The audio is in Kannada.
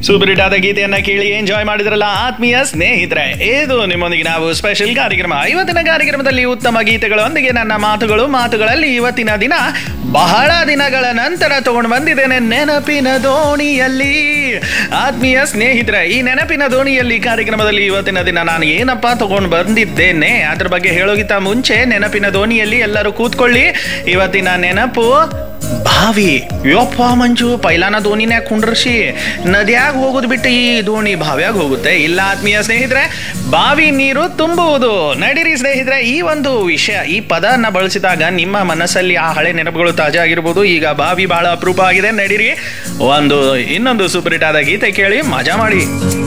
ಸೂಪರ್ ಹಿಟ್ ಆದ ಗೀತೆಯನ್ನ ಕೇಳಿ ಎಂಜಾಯ್ ಮಾಡಿದ್ರಲ್ಲ ಆತ್ಮೀಯ ಸ್ನೇಹಿತರೆ ಇದು ನಿಮ್ಮೊಂದಿಗೆ ನಾವು ಸ್ಪೆಷಲ್ ಕಾರ್ಯಕ್ರಮ ಇವತ್ತಿನ ಕಾರ್ಯಕ್ರಮದಲ್ಲಿ ಉತ್ತಮ ಗೀತೆಗಳೊಂದಿಗೆ ನನ್ನ ಮಾತುಗಳು ಮಾತುಗಳಲ್ಲಿ ಇವತ್ತಿನ ದಿನ ಬಹಳ ದಿನಗಳ ನಂತರ ತಗೊಂಡು ಬಂದಿದ್ದೇನೆ ನೆನಪಿನ ದೋಣಿಯಲ್ಲಿ ಆತ್ಮೀಯ ಸ್ನೇಹಿತರೆ ಈ ನೆನಪಿನ ದೋಣಿಯಲ್ಲಿ ಕಾರ್ಯಕ್ರಮದಲ್ಲಿ ಇವತ್ತಿನ ದಿನ ನಾನು ಏನಪ್ಪಾ ತಗೊಂಡು ಬಂದಿದ್ದೇನೆ ಅದ್ರ ಬಗ್ಗೆ ಹೇಳೋಗಿಂತ ಮುಂಚೆ ನೆನಪಿನ ದೋಣಿಯಲ್ಲಿ ಎಲ್ಲರೂ ಕೂತ್ಕೊಳ್ಳಿ ಇವತ್ತಿನ ನೆನಪು ಬಾವಿ ಯಪ್ಪ ಮಂಜು ಪೈಲಾನ ದೋಣಿನ್ಯಾಗ ಕುಂಡ್ರಸಿ ನದಿಯಾಗ ಹೋಗೋದು ಬಿಟ್ಟು ಈ ದೋಣಿ ಬಾವ್ಯಾಗ ಹೋಗುತ್ತೆ ಇಲ್ಲ ಆತ್ಮೀಯ ಸ್ನೇಹಿತರೆ ಬಾವಿ ನೀರು ತುಂಬುವುದು ನಡೀರಿ ಸ್ನೇಹಿತರೆ ಈ ಒಂದು ವಿಷಯ ಈ ಪದನ ಬಳಸಿದಾಗ ನಿಮ್ಮ ಮನಸ್ಸಲ್ಲಿ ಆ ಹಳೆ ನೆನಪುಗಳು ತಾಜಾ ಆಗಿರ್ಬೋದು ಈಗ ಬಾವಿ ಬಹಳ ಅಪರೂಪ ಆಗಿದೆ ನಡೀರಿ ಒಂದು ಇನ್ನೊಂದು ಸೂಪರ್ ಹಿಟ್ ಆದ ಗೀತೆ ಕೇಳಿ ಮಜಾ ಮಾಡಿ